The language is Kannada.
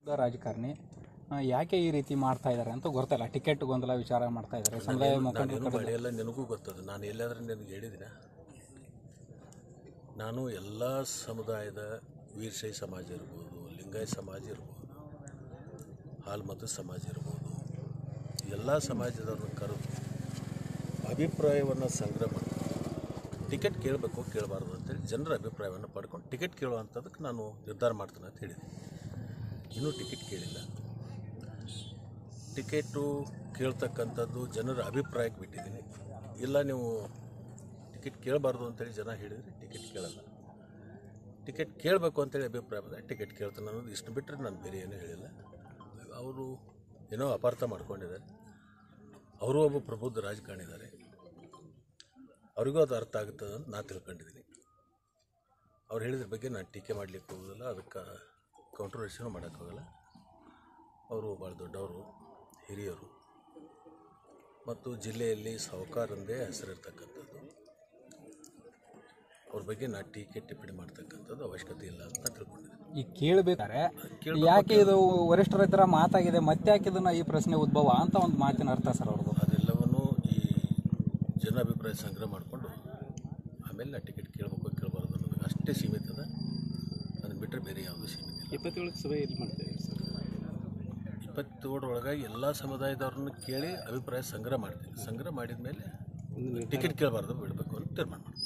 ಒಬ್ಬ ರಾಜಕಾರಣಿ ಆ, ಯಾಕೆ ಈ ರೀತಿ ಮಾಡ್ತಾ ಇದ್ದಾರೆ ಅಂತ ಗೊತ್ತಿಲ್ಲ ಟಿಕೆಟ್ ಗೊಂದಲ ವಿಚಾರ ಮಾಡ್ತಾ ಇದ್ದಾರೆ ಸಮುದಾಯ ಮುಖಂಡರು ನಾನೇನು ಮಾಡಿ ಎಲ್ಲ ನಿನಗೂ ಗೊತ್ತದ ನಾನು ಎಲ್ಲಾದ್ರೂ ನಿನಗೆ ಹೇಳಿದಿನ ನಾನು ಎಲ್ಲ ಸಮುದಾಯದ ವೀರಶೈವ ಸಮಾಜ ಇರ್ಬೋದು ಲಿಂಗಾಯತ ಸಮಾಜ ಇರ್ಬೋದು ಹಾಲ್ಮತ ಸಮಾಜ ಇರ್ಬೋದು ಎಲ್ಲ ಸಮಾಜದವ್ರನ್ನ ಕರೆದು ಅಭಿಪ್ರಾಯವನ್ನು ಸಂಗ್ರಹ ಮಾಡಿ ಟಿಕೆಟ್ ಕೇಳಬೇಕು ಕೇಳಬಾರ್ದು ಅಂತೇಳಿ ಜನರ ಅಭಿಪ್ರಾಯವನ್ನು ಪಡ್ಕೊಂಡು ಟಿಕೆಟ್ ಕೇಳುವಂಥದ್ದಕ್ಕೆ ನಾನು ನಿರ್ಧಾರ ಮಾಡ್ತೀನಿ ಅಂತ ಹೇಳಿದೆ ಇನ್ನೂ ಟಿಕೆಟ್ ಕೇಳಿಲ್ಲ ಟಿಕೆಟು ಕೇಳ್ತಕ್ಕಂಥದ್ದು ಜನರ ಅಭಿಪ್ರಾಯಕ್ಕೆ ಬಿಟ್ಟಿದ್ದೀನಿ ಇಲ್ಲ ನೀವು ಟಿಕೆಟ್ ಕೇಳಬಾರ್ದು ಅಂತೇಳಿ ಜನ ಹೇಳಿದರೆ ಟಿಕೆಟ್ ಕೇಳಲ್ಲ ಟಿಕೆಟ್ ಕೇಳಬೇಕು ಅಂತೇಳಿ ಅಭಿಪ್ರಾಯ ಬಂದರೆ ಟಿಕೆಟ್ ಕೇಳ್ತಾನೆ ಅನ್ನೋದು ಇಷ್ಟು ಬಿಟ್ಟರೆ ನಾನು ಬೇರೆ ಏನೂ ಹೇಳಿಲ್ಲ ಅವರು ಏನೋ ಅಪಾರ್ಥ ಮಾಡ್ಕೊಂಡಿದ್ದಾರೆ ಅವರು ಒಬ್ಬ ಪ್ರಬುದ್ಧ ರಾಜಕಾರಣಿ ಇದ್ದಾರೆ ಅವರಿಗೂ ಅದು ಅರ್ಥ ಆಗುತ್ತದೆ ಅಂತ ನಾನು ತಿಳ್ಕೊಂಡಿದ್ದೀನಿ ಅವ್ರು ಹೇಳಿದ್ರ ಬಗ್ಗೆ ನಾನು ಟೀಕೆ ಮಾಡಲಿಕ್ಕೆ ಹೋಗೋದಿಲ್ಲ ಅದಕ್ಕೆ ಕಾಂಟ್ರವರ್ಸಿನೂ ಮಾಡೋಕ್ಕಾಗಲ್ಲ ಅವರು ಭಾಳ ದೊಡ್ಡವರು ಹಿರಿಯರು ಮತ್ತು ಜಿಲ್ಲೆಯಲ್ಲಿ ಸಾಹುಕಾರಂದೇ ಹೆಸರಿರ್ತಕ್ಕಂಥದ್ದು ಅವ್ರ ಬಗ್ಗೆ ನಾ ಟೀಕೆ ಟಿಪ್ಪಣಿ ಮಾಡ್ತಕ್ಕಂಥದ್ದು ಅವಶ್ಯಕತೆ ಇಲ್ಲ ಅಂತ ನಾನು ತಿಳ್ಕೊಂಡಿದ್ದೀನಿ ಈ ಕೇಳಬೇಕಾದ್ರೆ ಯಾಕೆ ಇದು ವರಿಷ್ಠರ ಹತ್ರ ಮಾತಾಗಿದೆ ಮತ್ತೆ ಯಾಕೆ ಇದನ್ನ ಈ ಪ್ರಶ್ನೆ ಉದ್ಭವ ಅಂತ ಒಂದು ಮಾತಿನ ಅರ್ಥ ಸರ್ ಅವ್ರದ್ದು ಅದೆಲ್ಲವನ್ನು ಈ ಜನ ಅಭಿಪ್ರಾಯ ಸಂಗ್ರಹ ಮಾಡಿಕೊಂಡು ಆಮೇಲೆ ನಾ ಟಿಕೆಟ್ ಕೇಳಬೇಕು ಕೇಳಬಾರ್ದು ಅನ್ನೋದು ಅಷ್ಟೇ ಸೀಮಿತ ಅದ ಅದನ್ನು ಬಿಟ್ಟರೆ ಬೇರೆ ಯಾವುದೂ ಸೀಮಿತ ಇಲ್ಲ ಇಪ್ಪತ್ತೇಳಕ್ಕೆ ಸಭೆ ಇದು ಮಾಡ್ತೇವೆ ಸರ್ ಇಪ್ಪತ್ತೇಳರೊಳಗೆ ಎಲ್ಲ ಸಮುದಾಯದವ್ರನ್ನ ಕೇಳಿ ಅಭಿಪ್ರಾಯ ಸಂಗ್ರಹ ಮಾಡ್ತೀನಿ ಸಂಗ್ರಹ ಮಾಡಿದ ಮೇಲೆ ಟಿಕೆಟ್ ಕೇಳಬಾರ್ದು ಬಿಡಬೇಕು ಅಂತ ತೀರ್ಮಾನ ಮಾಡ್ತೀನಿ